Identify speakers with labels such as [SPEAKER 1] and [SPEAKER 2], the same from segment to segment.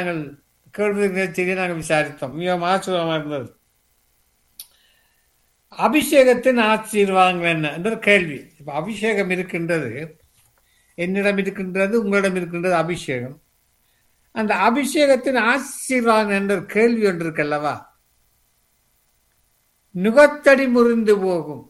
[SPEAKER 1] நாங்கள் கேள்வி நிகழ்ச்சியை நாங்கள் விசாரித்தோம் மிக ஆச்சரியமாக இருந்தது அபிஷேகத்தின் ஆசீர்வாதங்கள் என்ன என்ற கேள்வி இப்ப அபிஷேகம் இருக்கின்றது என்னிடம் இருக்கின்றது உங்களிடம் இருக்கின்றது அபிஷேகம் அந்த அபிஷேகத்தின் ஆசீர்வாதம் என்ற கேள்வி ஒன்று இருக்கல்லவா நுகத்தடி முறிந்து போகும்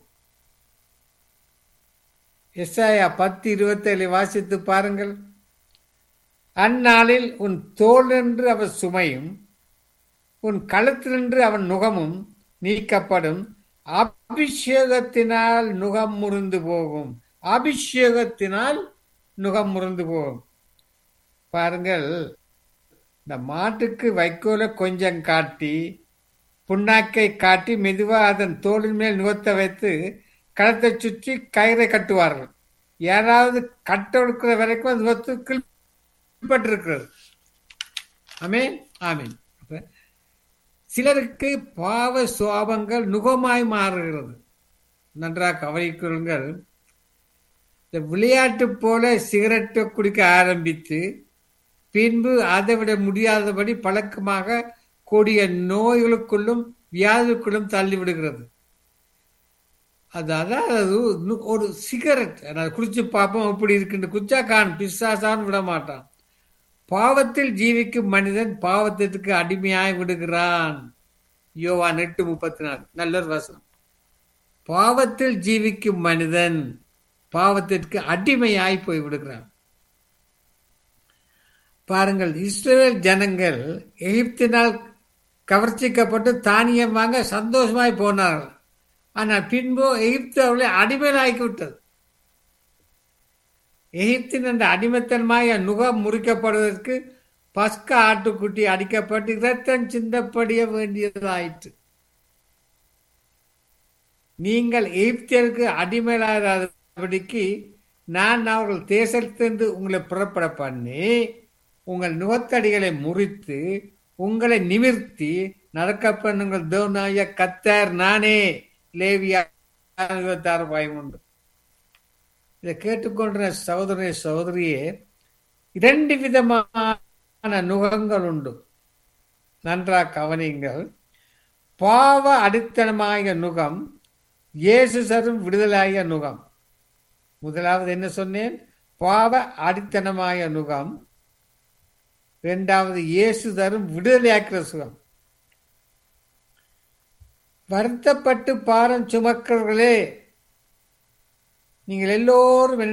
[SPEAKER 1] எஸ்ஐயா பத்து இருபத்தேழு வாசித்து பாருங்கள் அந்நாளில் உன் தோளென்று அவர் சுமையும் உன் களத்தினின்று அவன் நுகமும் நீக்கப்படும் அபிஷேகத்தினால் நுகம் முறிந்து போகும் அபிஷேகத்தினால் நுகம் முறிந்து போகும் பாருங்கள் இந்த மாட்டுக்கு வைக்கோலை கொஞ்சம் காட்டி புண்ணாக்கை காட்டி மெதுவா அதன் தோளின் மேல் நுகத்தை வைத்து களத்தை சுற்றி கயிறை கட்டுவார்கள் யாராவது கட்ட எடுக்கிற வரைக்கும் அது நுகத்து கீழ்பட்டிருக்கிறது ஆமீன் ஆமீன் அப்ப சிலருக்கு பாவ சுவாபங்கள் நுகமாய் மாறுகிறது நன்றாக கவனிக்கொள்ளுங்கள் இந்த விளையாட்டு போல சிகரெட்டை குடிக்க ஆரம்பித்து பின்பு அதை விட முடியாதபடி பழக்கமாக கூடிய நோய்களுக்குள்ளும் வியாதிக்குள்ளும் தள்ளி விடுகிறது அது அதாவது ஒரு சிகரெட் நான் குடிச்சு பார்ப்போம் எப்படி இருக்குன்னு குச்சா கான் பிசாசான்னு விட மாட்டான் பாவத்தில் ஜீவிக்கும் மனிதன் பாவத்திற்கு அடிமையாய் விடுகிறான் யோவான் எட்டு முப்பத்தி நாலு நல்ல ஒரு வசனம் பாவத்தில் ஜீவிக்கும் மனிதன் பாவத்திற்கு அடிமையாய் போய் விடுகிறான் பாருங்கள் இஸ்ரேல் ஜனங்கள் எகிப்தினால் கவர்ச்சிக்கப்பட்டு தானியம் வாங்க சந்தோஷமாய் போனார்கள் ஆனால் பின்பு எகிப்து அவர்களை அடிமையிலாக்கி விட்டது எகிப்தின் அந்த அடிமைத்தன்மாய நுகம் முறிக்கப்படுவதற்கு பஸ்க ஆட்டுக்குட்டி அடிக்கப்பட்டு இரத்தம் சிந்தப்படிய வேண்டியதாயிற்று நீங்கள் எகிப்தியருக்கு அடிமையிலாதபடிக்கு நான் அவர்கள் தேசத்திலிருந்து உங்களை புறப்பட பண்ணி உங்கள் நுகத்தடிகளை முறித்து உங்களை நிமிர்த்தி நடக்க பண்ணுங்கள் தேவனாய கத்தார் நானே லேவியா இருபத்தாறு பயமுண்டு இதை கேட்டுக்கொண்ட சகோதரனே சகோதரியே இரண்டு விதமான நுகங்கள் உண்டு நன்றா கவனிங்கள் பாவ அடித்தனமாய நுகம் இயேசு சரும் விடுதலாய நுகம் முதலாவது என்ன சொன்னேன் பாவ அடித்தனமாய நுகம் இரண்டாவது இயேசு தரும் விடுதலையாக்கிற சுகம் வருத்தப்பட்டு பாரம் சுமக்கிறவர்களே நீங்கள் எல்லோரும்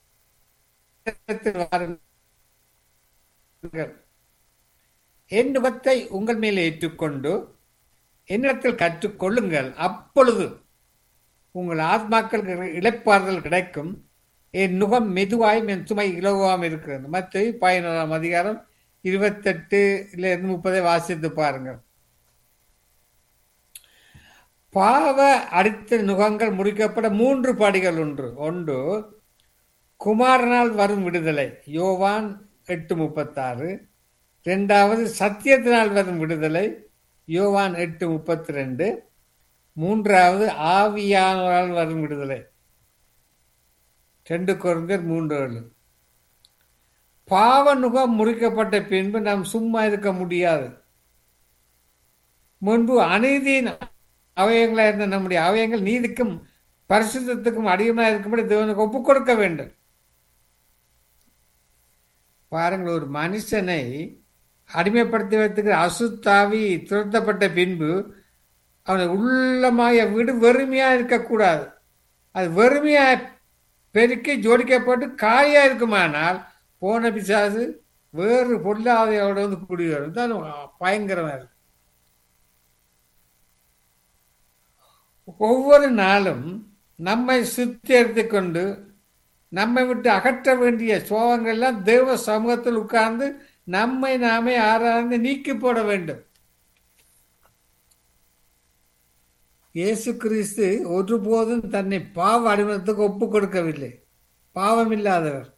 [SPEAKER 1] என் நுகத்தை உங்கள் மேல் ஏற்றுக்கொண்டு என்னிடத்தில் கற்றுக்கொள்ளுங்கள் அப்பொழுது உங்கள் ஆத்மாக்களுக்கு இழைப்பாறுதல் கிடைக்கும் என் நுகம் மெதுவாயும் என் சுமை இலகுவாம் இருக்கிறது மற்ற பதினோராம் அதிகாரம் இருபத்தெட்டு இருந்து முப்பதை வாசித்து பாருங்கள் பாவ அடித்த நுகங்கள் முறிக்கப்பட மூன்று படிகள் ஒன்று ஒன்று குமாரனால் வரும் விடுதலை யோவான் எட்டு முப்பத்தாறு இரண்டாவது சத்தியத்தினால் வரும் விடுதலை யோவான் எட்டு முப்பத்தி ரெண்டு மூன்றாவது ஆவியானவரால் வரும் விடுதலை ரெண்டு குறைந்தர் மூன்று ஏழு பாவ நுகம் முறிக்கப்பட்ட பின்பு நாம் சும்மா இருக்க முடியாது முன்பு அநீதியின் அவயங்களா இருந்த நம்முடைய அவயங்கள் நீதிக்கும் பரிசுத்தத்துக்கும் அடியமாக இருக்கும்படி தேவனுக்கு ஒப்புக் கொடுக்க வேண்டும் பாருங்கள் ஒரு மனுஷனை அடிமைப்படுத்தி வைத்துக்கிற அசுத்தாவி துரத்தப்பட்ட பின்பு அவனை உள்ளமாய வீடு வெறுமையா இருக்கக்கூடாது அது வெறுமையா பெருக்கி ஜோடிக்கப்பட்டு காயா இருக்குமானால் போன பிசாசு வேறு பொருளாதாரோட வந்து குடிவரும் தான் பயங்கரமா இருக்கு ஒவ்வொரு நாளும் நம்மை சுத்தி கொண்டு நம்மை விட்டு அகற்ற வேண்டிய சோகங்கள் எல்லாம் தேவ சமூகத்தில் உட்கார்ந்து நம்மை நாமே ஆராய்ந்து நீக்கி போட வேண்டும் இயேசு கிறிஸ்து ஒருபோதும் தன்னை பாவ அடிமனத்துக்கு ஒப்பு கொடுக்கவில்லை பாவம் இல்லாதவர்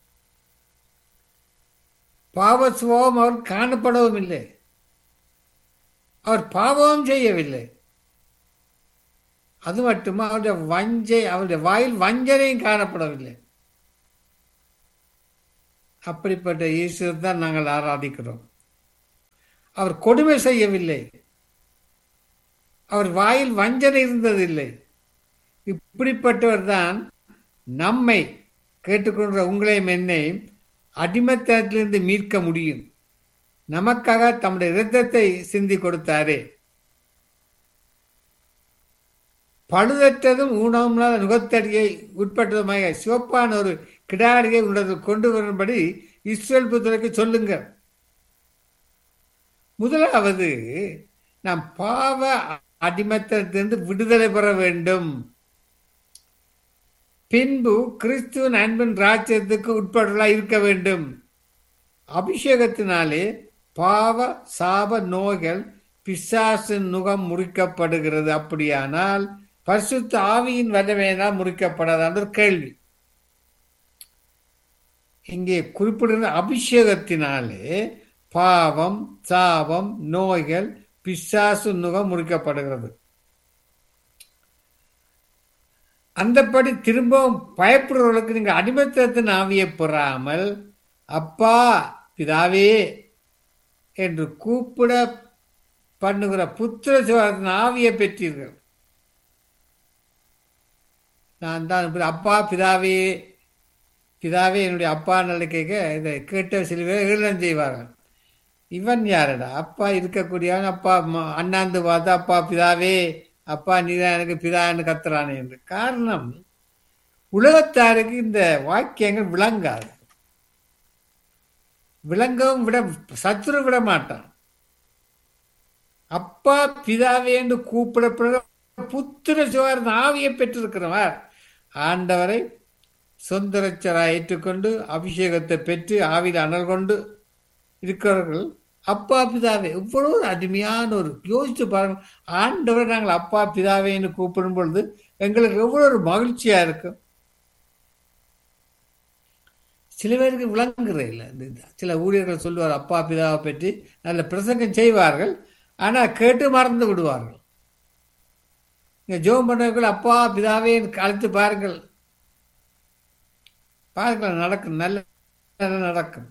[SPEAKER 1] பாவ சுபாவம் அவர் காணப்படவும் இல்லை அவர் பாவமும் செய்யவில்லை அது மட்டுமா அவருடைய வஞ்சை அவருடைய வாயில் வஞ்சனையும் காணப்படவில்லை அப்படிப்பட்ட ஈஸ்வரர் தான் நாங்கள் ஆராதிக்கிறோம் அவர் கொடுமை செய்யவில்லை அவர் வாயில் வஞ்சனை இருந்ததில்லை இப்படிப்பட்டவர் தான் நம்மை கேட்டுக்கொண்ட உங்களையும் என்னையும் அடிமத்தனத்திலிருந்து மீட்க முடியும் நமக்காக தம்முடைய இரத்தத்தை சிந்தி கொடுத்தாரே பழுதற்றதும் ஊனமும்னாத நுகத்தடியை உட்பட்டதுமாக சிவப்பான ஒரு கிடாரியை உங்களிடத்தில் கொண்டு வரும்படி இஸ்ரேல் புத்தருக்கு சொல்லுங்க முதலாவது நாம் பாவ அடிமத்தத்திலிருந்து விடுதலை பெற வேண்டும் பின்பு கிறிஸ்துவின் அன்பின் ராஜ்யத்துக்கு உட்பட்டவர்களாக இருக்க வேண்டும் அபிஷேகத்தினாலே பாவ சாப நோய்கள் பிசாசின் நுகம் முறிக்கப்படுகிறது அப்படியானால் பரிசுத்த ஆவியின் வல்லமையினால் முறிக்கப்படாத ஒரு கேள்வி இங்கே குறிப்பிடுகிற அபிஷேகத்தினாலே பாவம் சாபம் நோய்கள் பிசாசு நுகம் முறிக்கப்படுகிறது அந்தப்படி திரும்பவும் பயப்படுறவர்களுக்கு நீங்கள் அடிமத்தத்தின் ஆவியை பெறாமல் அப்பா பிதாவே என்று கூப்பிட பண்ணுகிற புத்திர சிவத்தின் ஆவியை பெற்றீர்கள் நான் தான் அப்பா பிதாவே பிதாவே என்னுடைய அப்பா நல்ல கேட்க இதை கேட்ட சில பேர் எழுதம் செய்வார்கள் இவன் யாரடா அப்பா இருக்கக்கூடியவன் அப்பா அண்ணாந்து பார்த்தா அப்பா பிதாவே அப்பா நீதான் எனக்கு பிதான்னு கத்துறானே என்று காரணம் உலகத்தாருக்கு இந்த வாக்கியங்கள் விளங்காது விளங்கவும் விட சத்துரு விட மாட்டான் அப்பா பிதாவே என்று கூப்பிடப்படுற புத்திர சிவார் ஆவியை பெற்றிருக்கிறவர் ஆண்டவரை சொந்தரச்சராக ஏற்றுக்கொண்டு அபிஷேகத்தை பெற்று ஆவியில் அனல் கொண்டு இருக்கிறவர்கள் அப்பா பிதாவே இவ்வளவு ஒரு அருமையான ஒரு யோசிச்சு பாருங்க ஆண்டவரை நாங்கள் அப்பா பிதாவேன்னு கூப்பிடும் பொழுது எங்களுக்கு எவ்வளவு ஒரு மகிழ்ச்சியா இருக்கும் சில பேருக்கு விளங்குறது இல்லை இந்த சில ஊழியர்கள் சொல்லுவார் அப்பா பிதாவை பற்றி நல்ல பிரசங்கம் செய்வார்கள் ஆனால் கேட்டு மறந்து விடுவார்கள் இங்கே ஜோம் பண்ணவர்கள் அப்பா பிதாவே அழைத்து பாருங்கள் பாருங்கள் நடக்கும் நல்ல நடக்கும்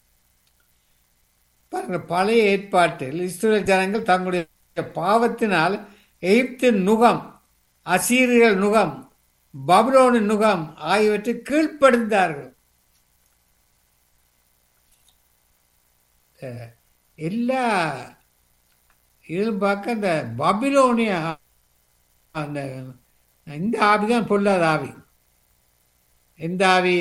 [SPEAKER 1] பாருங்க பழைய ஏற்பாட்டில் இஸ்ரேல் ஜனங்கள் தங்களுடைய பாவத்தினால் எகிப்தின் நுகம் அசீரியல் நுகம் பப்ரோனின் நுகம் ஆகியவற்றை கீழ்ப்படுந்தார்கள் எல்லா இதிலும் பார்க்க அந்த பபிலோனிய அந்த இந்த ஆவி தான் பொல்லாத ஆவி எந்த ஆவி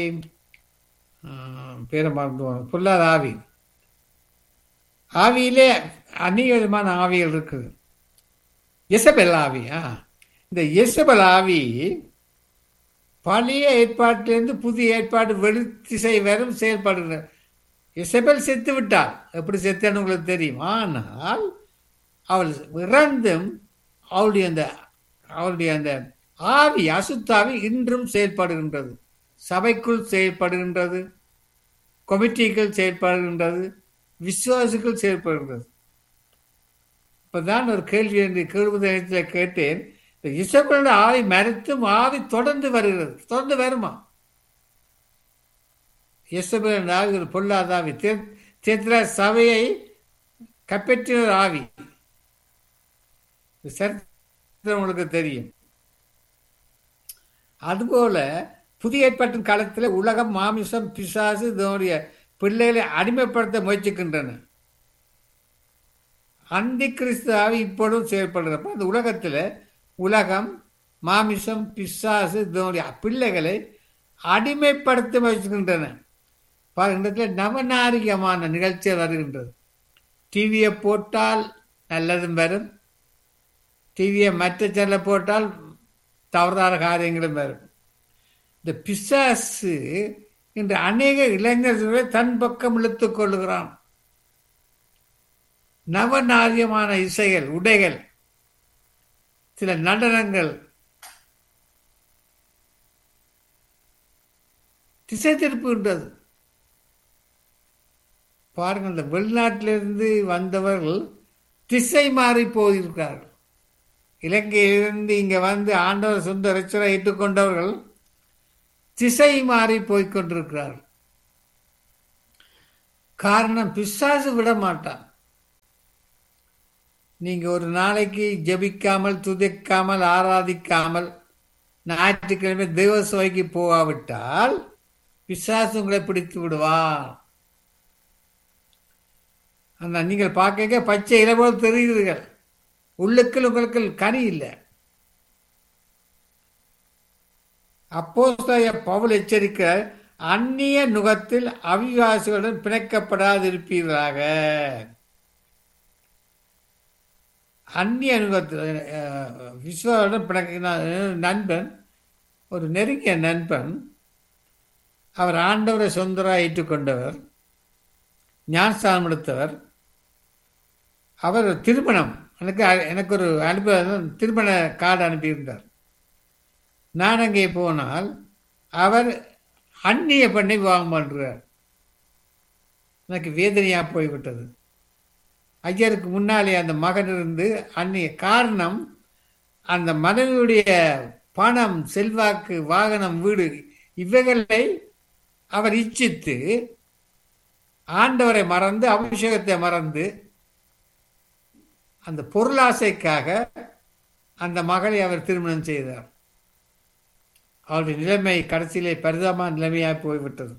[SPEAKER 1] பேரை மறந்து பொல்லாத ஆவி ஆவியிலே அநேக விதமான ஆவிகள் இருக்குது எசபெல் ஆவியா இந்த எசபெல் ஆவி பழைய ஏற்பாட்டிலிருந்து புதிய ஏற்பாடு வெளித்திசை வரும் செயல்படுகிற எசபெல் செத்து விட்டாள் எப்படி செத்தான்னு உங்களுக்கு தெரியும் ஆனால் அவள் இறந்தும் அவளுடைய அந்த அவளுடைய அந்த ஆவி அசுத்தாவி இன்றும் செயல்படுகின்றது சபைக்குள் செயல்படுகின்றது கொமிட்டிகள் செயல்படுகின்றது விசுவாசிகள் செயல்படுகிறது இப்பதான் ஒரு கேள்வி என்று கேள்வி கேட்டேன் இசப்பனோட ஆவி மறைத்தும் ஆவி தொடர்ந்து வருகிறது தொடர்ந்து வருமா இசபன் ஆவி ஒரு பொல்லாத ஆவி தேத்திர சபையை கப்பற்றின ஒரு ஆவி சரித்திரம் உங்களுக்கு தெரியும் அதுபோல புதிய ஏற்பாட்டின் காலத்தில் உலகம் மாமிசம் பிசாசு இதனுடைய பிள்ளைகளை அடிமைப்படுத்த முயற்சிக்கின்றன அந்தி கிறிஸ்து ஆவி இப்பொழுதும் செயல்படுறப்ப அந்த உலகத்தில் உலகம் மாமிசம் பிசாசு இதனுடைய பிள்ளைகளை அடிமைப்படுத்த முயற்சிக்கின்றன பாருகின்றத்தில் நவநாரிகமான நிகழ்ச்சிகள் வருகின்றது டிவியை போட்டால் நல்லதும் வரும் டிவியை மற்ற செல்ல போட்டால் தவறான காரியங்களும் வரும் இந்த பிசாசு இன்று அநேக இளைஞர்களை தன் பக்கம் இழுத்துக் கொள்ளுகிறான் நவநாரியமான இசைகள் உடைகள் சில நடனங்கள் திசை திருப்புகின்றது பாருங்கள் இந்த வெளிநாட்டிலிருந்து வந்தவர்கள் திசை மாறி போயிருக்கிறார்கள் இலங்கையிலிருந்து இங்க வந்து ஆண்டவர் சொந்த ரச்சனை ஏற்றுக்கொண்டவர்கள் திசை மாறி போய்கொண்டிருக்கிறார்கள் காரணம் பிசாசு விட மாட்டான் நீங்க ஒரு நாளைக்கு ஜெபிக்காமல் துதிக்காமல் ஆராதிக்காமல் ஞாயிற்றுக்கிழமை தெய்வ சபைக்கு போகாவிட்டால் பிசாசு உங்களை பிடித்து விடுவான் அந்த நீங்கள் பார்க்க பச்சை இலை போல் தெரிகிறீர்கள் உள்ளுக்குள் உங்களுக்கு கனி இல்லை அப்போ பவுல் எச்சரிக்க அந்நிய நுகத்தில் அவிவாசிகளுடன் பிணைக்கப்படாதிருப்பீர்களாக அந்நிய நுகத்தில் விஸ்வாவுடன் பிணக்க நண்பன் ஒரு நெருங்கிய நண்பன் அவர் ஆண்டவரை சொந்தராக ஏற்றுக்கொண்டவர் ஞானஸ்தானம் எடுத்தவர் அவர் திருமணம் எனக்கு எனக்கு ஒரு அனுப்ப திருமண கார்டு அனுப்பியிருந்தார் நான் அங்கே போனால் அவர் அந்நிய பெண்ணை விவாகம் பண்ணுறார் எனக்கு வேதனையாக போய்விட்டது ஐயருக்கு முன்னாலே அந்த மகன் இருந்து அந்நிய காரணம் அந்த மனைவியுடைய பணம் செல்வாக்கு வாகனம் வீடு இவைகளை அவர் இச்சித்து ஆண்டவரை மறந்து அபிஷேகத்தை மறந்து அந்த பொருளாசைக்காக அந்த மகளை அவர் திருமணம் செய்தார் அவருடைய நிலைமை கடைசியிலே பரிதாபமான நிலைமையாக போய்விட்டது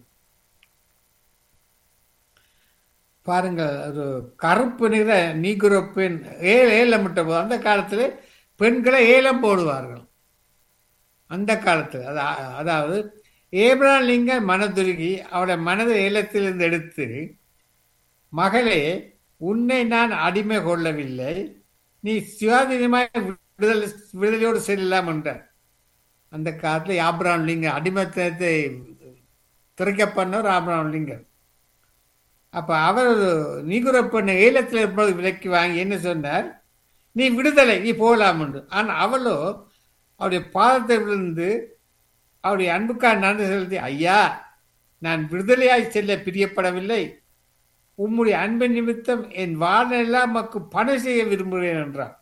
[SPEAKER 1] பாருங்கள் ஒரு கருப்பு நிற நீக்குற பெண் ஏல ஏலம் விட்ட போது அந்த காலத்தில் பெண்களை ஏலம் போடுவார்கள் அந்த காலத்தில் அதாவது ஏப்ரான் லிங்க மனதுருகி அவருடைய மனதை ஏலத்திலிருந்து எடுத்து மகளே உன்னை நான் அடிமை கொள்ளவில்லை நீ சுயாதீனமாய் விடுதலை விடுதலையோடு செல்லலாம் என்றார் அந்த காலத்தில் ஆப்ராம் லிங்க அடிமத்தத்தை திரைக்க பண்ணவர் ஆப்ராம் லிங்கர் அப்போ அவர் நீகுர பெண்ணு ஏலத்தில் இருப்பது விலைக்கு வாங்கி என்ன சொன்னார் நீ விடுதலை நீ போகலாம் என்று ஆனால் அவளோ அவருடைய பாதத்தை விழுந்து அவருடைய அன்புக்காக நன்றி செலுத்தி ஐயா நான் விடுதலையாய் செல்ல பிரியப்படவில்லை உம்முடைய அன்பின் நிமித்தம் என் வாழ்நெல்லாம் மக்கு பணம் செய்ய விரும்புகிறேன் என்றார்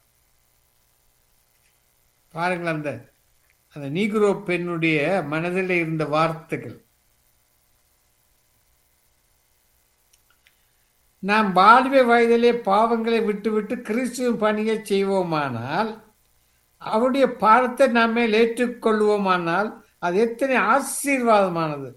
[SPEAKER 1] பாருங்கள் அந்த அந்த நீக்ரோ பெண்ணுடைய மனதில் இருந்த வார்த்தைகள் நாம் வாழ்வை வயதிலே பாவங்களை விட்டுவிட்டு கிறிஸ்துவின் பணியை செய்வோமானால் அவருடைய பாடத்தை நாம் ஏற்றுக்கொள்வோமானால் அது எத்தனை ஆசீர்வாதமானது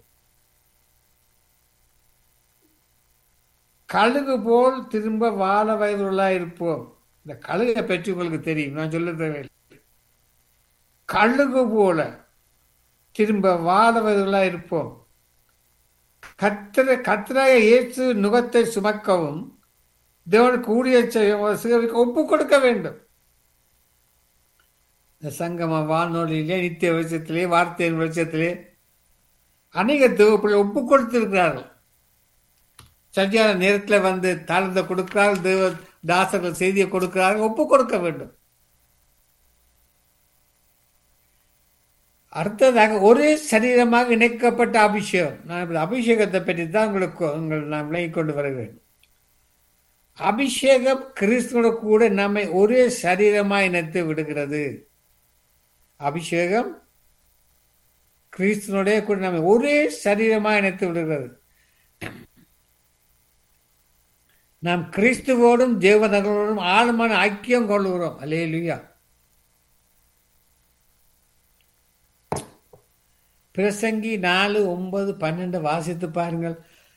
[SPEAKER 1] கழுகு போல் திரும்ப வாழ வயதுள்ளா இருப்போம் இந்த கழுகை பற்றி உங்களுக்கு தெரியும் நான் சொல்ல தேவையில்லை கழுகு போல திரும்ப வாழ வயதுள்ளா இருப்போம் கத்திர கத்திராய இயேசு நுகத்தை சுமக்கவும் தேவனுக்கு ஊழிய சிகவிக்க ஒப்பு கொடுக்க வேண்டும் இந்த சங்கம வானொலியிலே நித்திய வெளிச்சத்திலே வார்த்தையின் வெளிச்சத்திலே அநேக தேவப்பிள்ளை ஒப்பு கொடுத்திருக்கிறார்கள் சரியான நேரத்தில் வந்து தாழ்ந்த கொடுக்கிறார்கள் தேவ தாசர்கள் செய்தியை கொடுக்கிறார்கள் ஒப்பு கொடுக்க வேண்டும் அடுத்ததாக ஒரே சரீரமாக இணைக்கப்பட்ட அபிஷேகம் நான் இப்படி அபிஷேகத்தை பற்றி தான் உங்களுக்கு உங்கள் நான் விளங்கிக் கொண்டு வருகிறேன் அபிஷேகம் கிறிஸ்துவோட கூட நம்மை ஒரே சரீரமாக இணைத்து விடுகிறது அபிஷேகம் கிறிஸ்துவனுடைய கூட நம்மை ஒரே சரீரமாக இணைத்து விடுகிறது நாம் கிறிஸ்துவோடும் தேவதங்களோடும் ஆழமான ஐக்கியம் கொள்ளுகிறோம் அலே லுயா பிரசங்கி நாலு ஒன்பது பன்னெண்டு வாசித்து பாருங்கள்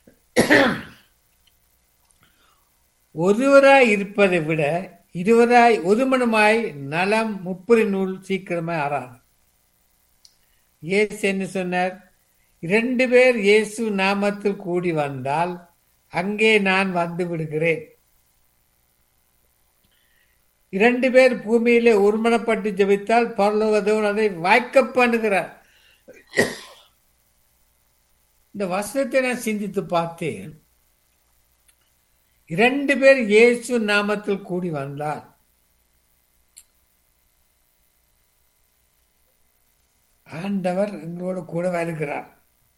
[SPEAKER 1] ஒருவராய் இருப்பதை விட இருவராய் ஒருமனமாய் நலம் முப்பது நூல் சீக்கிரமாய் ஆறாது இயேசு என்ன சொன்னார் இரண்டு பேர் இயேசு நாமத்தில் கூடி வந்தால் அங்கே நான் வந்து விடுகிறேன் இரண்டு பேர் பூமியிலே ஒருமனப்பட்டு ஜபித்தால் பரலோகதேவன் அதை வாய்க்க பண்ணுகிறார் இந்த வசனத்தை நான் சிந்தித்து பார்த்தேன் இரண்டு பேர் இயேசு நாமத்தில் கூடி வந்தார் ஆண்டவர் எங்களோட கூட வருகிறார்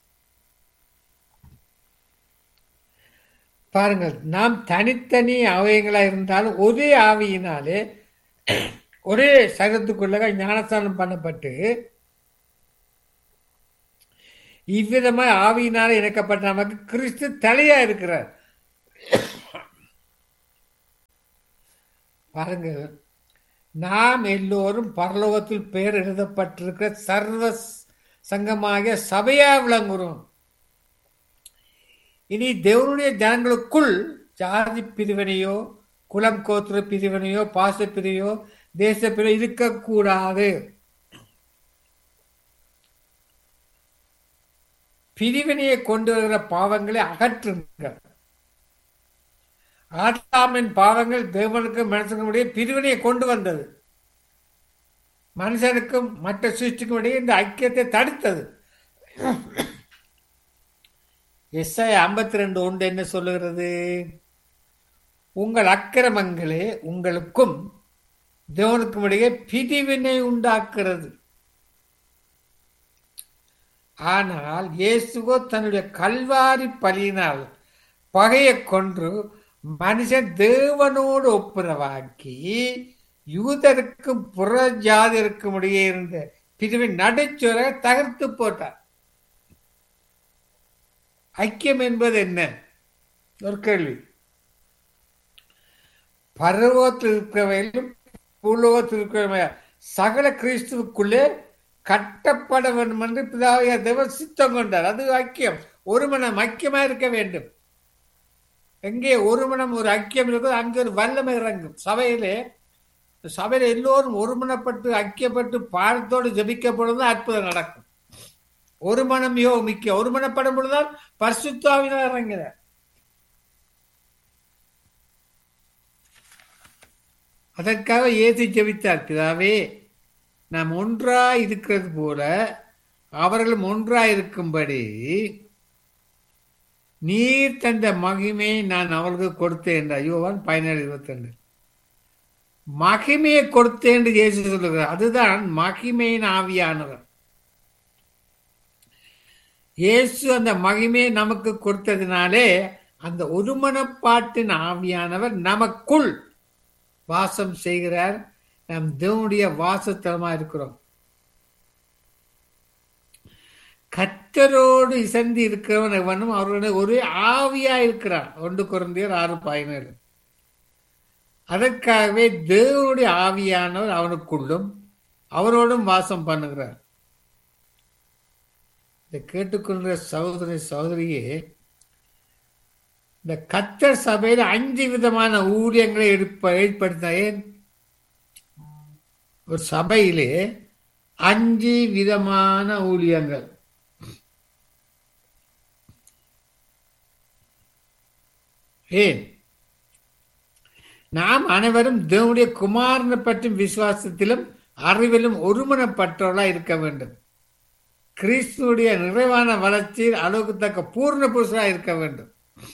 [SPEAKER 1] பாருங்கள் நாம் தனித்தனி அவயங்களா இருந்தாலும் ஒரே ஆவியினாலே ஒரே சகத்துக்குள்ள ஞானஸ்தானம் பண்ணப்பட்டு இவ்விதமாக ஆவியினால இணைக்கப்பட்ட நமக்கு கிறிஸ்து தலையா இருக்கிறார் பாருங்க நாம் எல்லோரும் பரலோகத்தில் பெயர் எழுதப்பட்டிருக்கிற சர்வ சங்கமாக சபையா விளங்குறோம் இனி தேவனுடைய ஜனங்களுக்குள் ஜாதி பிரிவினையோ குலம் கோத்திர பிரிவினையோ பாச பிரிவையோ தேச பிரிவு இருக்கக்கூடாது பிரிவினையை கொண்டு வருகிற பாவங்களை அகற்றுங்கள் ஆதாமின் பாவங்கள் தேவனுக்கு மனுஷனுக்கும் இடையே பிரிவினையை கொண்டு வந்தது மனுஷனுக்கும் மற்ற சிருஷ்டிக்கும் இடையே இந்த ஐக்கியத்தை தடுத்தது எஸ்ஐ ஐம்பத்தி ரெண்டு ஒன்று என்ன சொல்லுகிறது உங்கள் அக்கிரமங்களே உங்களுக்கும் தேவனுக்கும் இடையே பிரிவினை உண்டாக்குறது ஆனால் இயேசுவோ தன்னுடைய கல்வாரி பலியினால் பகையை கொன்று மனுஷன் தேவனோடு ஒப்புரவாக்கி யூதருக்கும் புற ஜாதியருக்கும் இடையே இருந்த பிரிவின் நடுச்சுவரை தகர்த்து போட்டார் ஐக்கியம் என்பது என்ன ஒரு கேள்வி பருவத்தில் இருக்கிறவையிலும் பூலோகத்தில் இருக்கிற சகல கிறிஸ்துவுக்குள்ளே கட்டப்பட வேண்டும் என்று பிதாவைய தேவன் சித்தம் கொண்டார் அது ஐக்கியம் ஒரு மனம் ஐக்கியமா இருக்க வேண்டும் எங்கே ஒரு மனம் ஒரு ஐக்கியம் இருக்குது அங்கே ஒரு வல்லமை இறங்கும் சபையிலே சபையில எல்லோரும் ஒருமனப்பட்டு ஐக்கியப்பட்டு பாடத்தோடு ஜபிக்கப்படும் அற்புதம் நடக்கும் ஒரு மனம் யோ மிக்க ஒரு மனப்படும் பொழுதுதான் பரிசுத்தாவினால் இறங்குகிறார் அதற்காக ஏசி ஜபித்தார் பிதாவே நாம் ஒன்றாய் இருக்கிறது போல அவர்களும் ஒன்றாய் இருக்கும்படி நீர் தந்த மகிமை நான் அவர்களுக்கு கொடுத்தேன் என்ற யோவான் பதினேழு இருபத்தி ரெண்டு மகிமையை கொடுத்தேன் என்று இயேசு சொல்லுகிறார் அதுதான் மகிமையின் ஆவியானவர் இயேசு அந்த மகிமையை நமக்கு கொடுத்ததினாலே அந்த ஒருமனப்பாட்டின் ஆவியானவர் நமக்குள் வாசம் செய்கிறார் நம் தேவனுடைய வாசத்தலமா இருக்கிறோம் கத்தரோடு இசைந்து இருக்கிறவன் எவனும் அவருடைய ஒரே ஆவியா இருக்கிறான் ஒன்று குறைந்தியர் ஆறு பதினேழு அதற்காகவே தேவனுடைய ஆவியானவர் அவனுக்குள்ளும் அவரோடும் வாசம் பண்ணுகிறார் இதை கேட்டுக்கொண்ட சகோதரி சகோதரியே இந்த கத்தர் சபையில் அஞ்சு விதமான ஊழியங்களை எடுப்ப ஏற்படுத்த ஏன் ஒரு சபையிலே அஞ்சு விதமான ஊழியங்கள் ஏன் நாம் அனைவரும் தேவனுடைய குமாரனை பற்றும் விசுவாசத்திலும் அறிவிலும் ஒருமனப்பட்டவர்களா இருக்க வேண்டும் கிறிஸ்துடைய நிறைவான வளர்ச்சியில் அளவுக்கு தக்க பூர்ண புருஷராக இருக்க வேண்டும்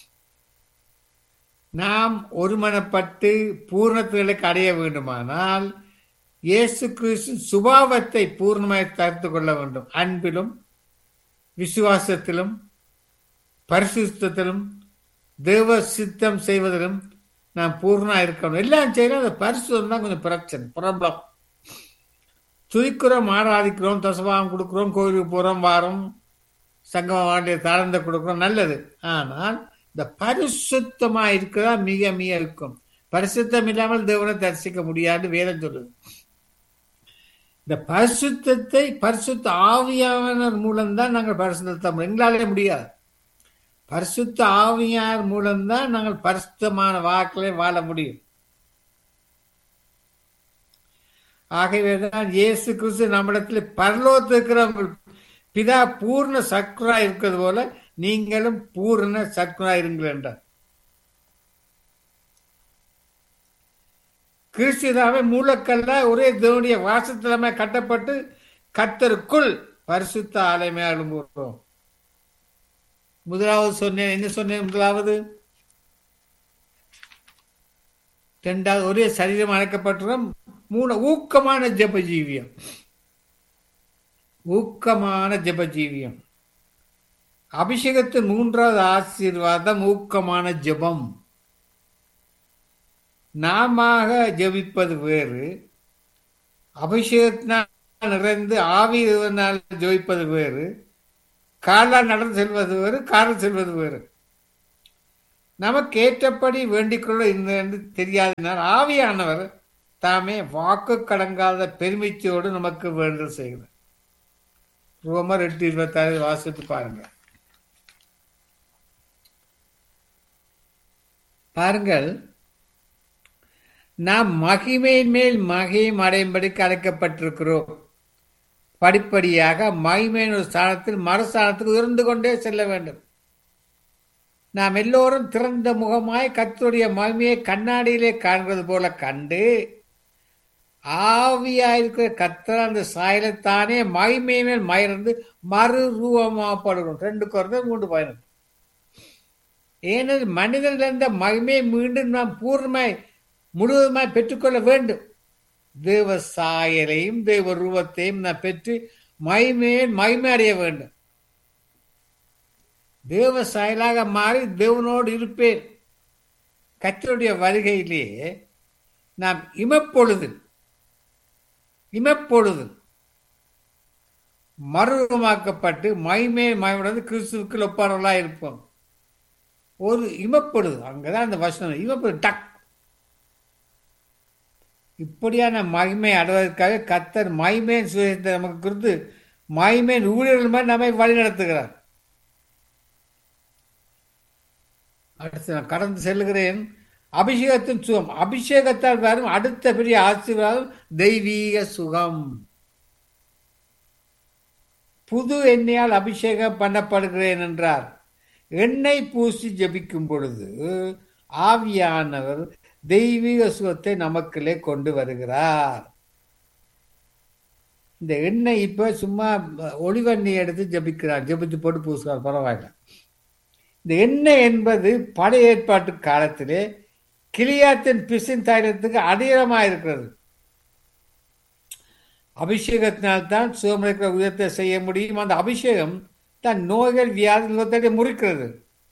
[SPEAKER 1] நாம் ஒருமனப்பட்டு பூர்ணத்துகளுக்கு அடைய வேண்டுமானால் இயேசு கிறிஸ்து சுபாவத்தை பூர்ணமாய் தடுத்து கொள்ள வேண்டும் அன்பிலும் விசுவாசத்திலும் பரிசுத்தத்திலும் தேவ சித்தம் செய்வதிலும் நாம் பூர்ணா இருக்கணும் எல்லாம் செய்யணும் அந்த பரிசுத்தம் தான் கொஞ்சம் பிரச்சனை ப்ராப்ளம் துதிக்கிறோம் ஆராதிக்கிறோம் தசபாகம் கொடுக்குறோம் கோயிலுக்கு போகிறோம் வாரம் சங்கம வாண்டிய தாழ்ந்த கொடுக்குறோம் நல்லது ஆனால் இந்த பரிசுத்தமா இருக்கிறதா மிக மிக இருக்கும் பரிசுத்தம் இல்லாமல் தேவனை தரிசிக்க முடியாது வேதம் சொல்லுது இந்த பரிசுத்தத்தை பரிசுத்த ஆவியானவர் மூலம்தான் நாங்கள் பரிசுத்த எங்களாலே முடியாது பரிசுத்த ஆவியார் மூலம்தான் நாங்கள் பரிசுத்தமான வாக்கிலே வாழ முடியும் ஆகவேதான் இயேசு கிறிஸ்து நம்மிடத்தில் பரலோகத்தில் இருக்கிற பிதா பூர்ண சக்ரா இருக்கிறது போல நீங்களும் பூர்ண சக்ரா இருங்கள் என்றார் கிறிஸ்துதாவே மூலக்கல்ல ஒரே தேவனுடைய வாசத்திலமே கட்டப்பட்டு கத்தருக்குள் பரிசுத்த ஆலயமே அழும்புகிறோம் முதலாவது சொன்னேன் என்ன சொன்னேன் முதலாவது ரெண்டாவது ஒரே சரீரம் அழைக்கப்பட்டுறோம் மூணு ஊக்கமான ஜப ஜீவியம் ஊக்கமான ஜப ஜீவியம் அபிஷேகத்தின் மூன்றாவது ஆசீர்வாதம் ஊக்கமான ஜபம் நாம ஜபிப்பது வேறு அபிஷேகத்தினால் நிறைந்து ஆவியினால் ஜபிப்பது வேறு காலால் நடந்து செல்வது வேறு காரில் செல்வது வேறு நமக்கு ஏற்றபடி வேண்டிக் கொள்ள என்று தெரியாதனால் ஆவியானவர் தாமே வாக்கு கடங்காத பெருமிச்சோடு நமக்கு வேண்டல் செய்கிறார் ரோமர் எட்டு இருபத்தாறு வாசித்து பாருங்க பாருங்கள் நாம் மகிமையின் மேல் மகிம் அடையும்படிக்கு அழைக்கப்பட்டிருக்கிறோம் படிப்படியாக மகிமையின் ஒரு ஸ்தானத்தில் மறுஸ்தானத்துக்கு உயர்ந்து கொண்டே செல்ல வேண்டும் நாம் எல்லோரும் திறந்த முகமாய் கத்தருடைய மகிமையை கண்ணாடியிலே காண்கிறது போல கண்டு ஆவியாயிருக்கிற கத்தர் அந்த சாயலைத்தானே மகிமை மேல் மயர்ந்து மறு ரூபமாகப்படுகிறோம் ரெண்டு குறைந்த மூன்று பயணம் ஏனெனில் மனிதனில் இருந்த மகிமையை மீண்டும் நாம் பூர்ணமாய் முழுவதுமாய் பெற்றுக்கொள்ள வேண்டும் தேவ சாயலையும் தேவ ரூபத்தையும் நான் பெற்று மகிமையை மகிமை அடைய வேண்டும் தேவ சாயலாக மாறி தேவனோடு இருப்பேன் கத்தருடைய வருகையிலே நாம் இமப்பொழுது இமப்பொழுது மறுரூபமாக்கப்பட்டு மைமே மயமுடன் கிறிஸ்துவுக்கு ஒப்பாளர்களாக இருப்போம் ஒரு இமப்படுது அங்கதான் அந்த வசனம் இமப்படு டக் இப்படியான மகிமை அடைவதற்காக கத்தர் மைமேன் சுயத்தை நமக்கு குறித்து மைமேன் ஊழியர்கள் மாதிரி நம்மை வழி நடத்துகிறார் அடுத்து நான் கடந்து செல்கிறேன் அபிஷேகத்தின் சுகம் அபிஷேகத்தால் வரும் அடுத்த பெரிய ஆசீர்வாதம் தெய்வீக சுகம் புது எண்ணெயால் அபிஷேகம் பண்ணப்படுகிறேன் என்றார் எண்ணெய் பூசி ஜபிக்கும் பொழுது ஆவியானவர் தெய்வீக சுகத்தை நமக்குள்ளே கொண்டு வருகிறார் இந்த எண்ணெய் இப்ப சும்மா ஒளிவெண்ணெய் எடுத்து ஜபிக்கிறார் ஜபித்து போட்டு பூசுகிறார் பரவாயில்ல இந்த எண்ணெய் என்பது பழைய ஏற்பாட்டு காலத்திலே கிளியாத்தின் பிசின் தைலத்துக்கு அடியரமாக இருக்கிறது அபிஷேகத்தினால்தான் சுகமிருக்கிற உயரத்தை செய்ய முடியும் அந்த அபிஷேகம் தான் நோய்கள் வியாதி முறிக்கிறது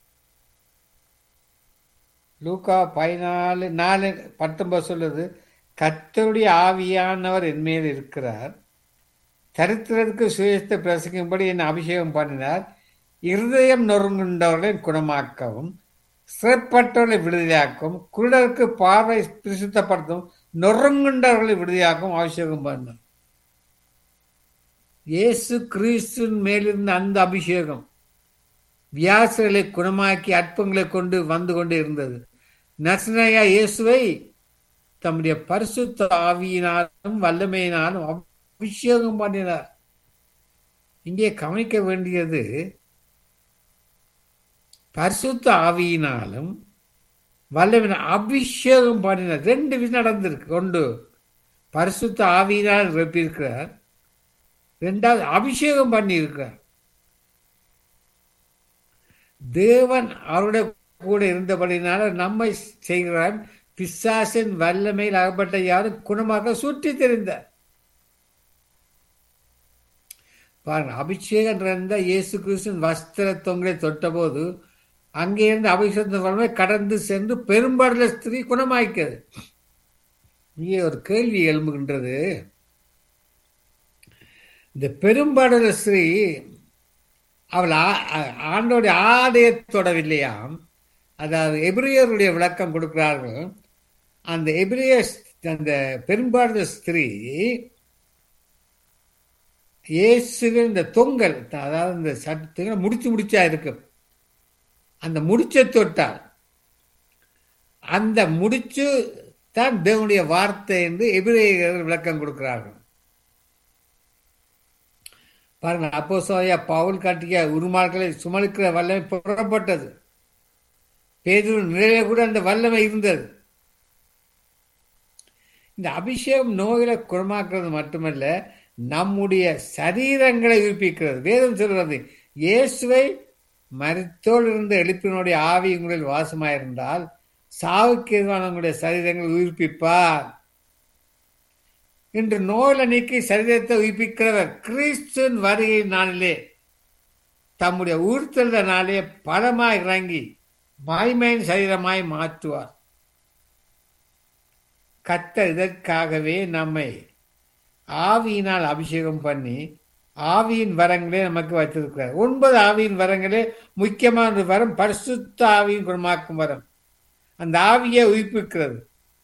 [SPEAKER 1] லூக்கா பதினாலு நாலு பத்தொன்பது சொல்லுது கத்தருடைய ஆவியானவர் என் மேல் இருக்கிறார் தரித்திரத்துக்கு சுயத்தை பிரசங்கும்படி என் அபிஷேகம் பண்ணினார் இருதயம் நொறுங்குண்டவர்களை குணமாக்கவும் சிறப்பற்றவர்களை விடுதலையாக்கும் குருடருக்கு பார்வை பிரசித்தப்படுத்தும் நொறுங்குண்டவர்களை விடுதலையாக்கும் அபிஷேகம் பண்ணார் இயேசு கிறிஸ்துவின் மேலிருந்த அந்த அபிஷேகம் வியாசர்களை குணமாக்கி அற்பங்களை கொண்டு வந்து கொண்டு இருந்தது நசனையா இயேசுவை தம்முடைய பரிசுத்த ஆவியினாலும் வல்லமையினாலும் அபிஷேகம் பண்ணினார் இங்கே கவனிக்க வேண்டியது பரிசுத்த ஆவியினாலும் வல்லமையின அபிஷேகம் பண்ணினார் ரெண்டு விஷயம் நடந்திருக்கு ஒன்று பரிசுத்த ஆவியினால் ரெப்பியிருக்கிறார் ரெண்டாவது அபிஷேகம் பண்ணி இருக்கிறார் தேவன் அவருடைய கூட இருந்தபடினால நம்மை செய்கிறார் பிசாசின் வல்லமையில் அகப்பட்ட யாரும் குணமாக சுற்றி தெரிந்தார் பாருங்க அபிஷேகம் இருந்த இயேசு கிறிஸ்துவின் வஸ்திர தொங்கலை தொட்டபோது அங்கே இருந்து அபிஷேகத்தின் வல்லமை கடந்து சென்று பெரும்பாடுல ஸ்திரீ குணமாய்க்கிறது இங்கே ஒரு கேள்வி எழும்புகின்றது இந்த பெரும்பாடுல ஸ்திரீ அவள் ஆண்டோடைய ஆடையை தொடவில்லையாம் அதாவது எபிரியருடைய விளக்கம் கொடுக்கிறார்கள் அந்த எபிரிய அந்த பெரும்பாடு ஸ்திரீ இயேசுவின் இந்த தொங்கல் அதாவது இந்த சட்டத்துக்கு முடிச்சு முடிச்சா இருக்கு அந்த முடிச்ச தொட்டால் அந்த முடிச்சு தான் தேவனுடைய வார்த்தை என்று எபிரேயர்கள் விளக்கம் கொடுக்கிறார்கள் பாருங்க அப்போ சோயா பவுல் காட்டிய உருமார்களை சுமலிக்கிற வல்லமை புறப்பட்டது பேதூர் நிலையில கூட அந்த வல்லமை இருந்தது இந்த அபிஷேகம் நோய்களை குணமாக்குறது மட்டுமல்ல நம்முடைய சரீரங்களை உயிர்ப்பிக்கிறது வேதம் சொல்கிறது இயேசுவை மருத்தோடு இருந்த எழுப்பினுடைய ஆவி உங்களில் வாசமாயிருந்தால் சாவுக்கு எதிரான உங்களுடைய சரீரங்களை உயிர்ப்பிப்பார் இன்று நோயில நீக்கி சரீரத்தை உயிர்ப்பிக்கிறவர் கிறிஸ்துவின் வருகை நாளிலே தம்முடைய உயிர்த்தெழுத நாளே பலமாய் இறங்கி மாய்மையின் சரீரமாய் மாற்றுவார் கத்த இதற்காகவே நம்மை ஆவியினால் அபிஷேகம் பண்ணி ஆவியின் வரங்களே நமக்கு வைத்திருக்கிறார் ஒன்பது ஆவியின் வரங்களே முக்கியமான வரம் பரிசுத்த ஆவியின் குணமாக்கும் வரம் அந்த ஆவியை உயிர்ப்பிக்கிறது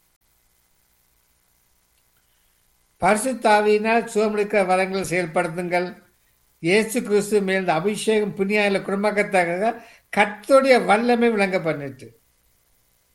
[SPEAKER 1] பரிசுத்தாவியினால் சுகமளிக்கிற வரங்களை செயல்படுத்துங்கள் இயேசு கிறிஸ்து மேல் அபிஷேகம் புண்ணியால குணமாக்கத்தக்க கத்துடைய வல்லமை விளங்க பண்ணிட்டு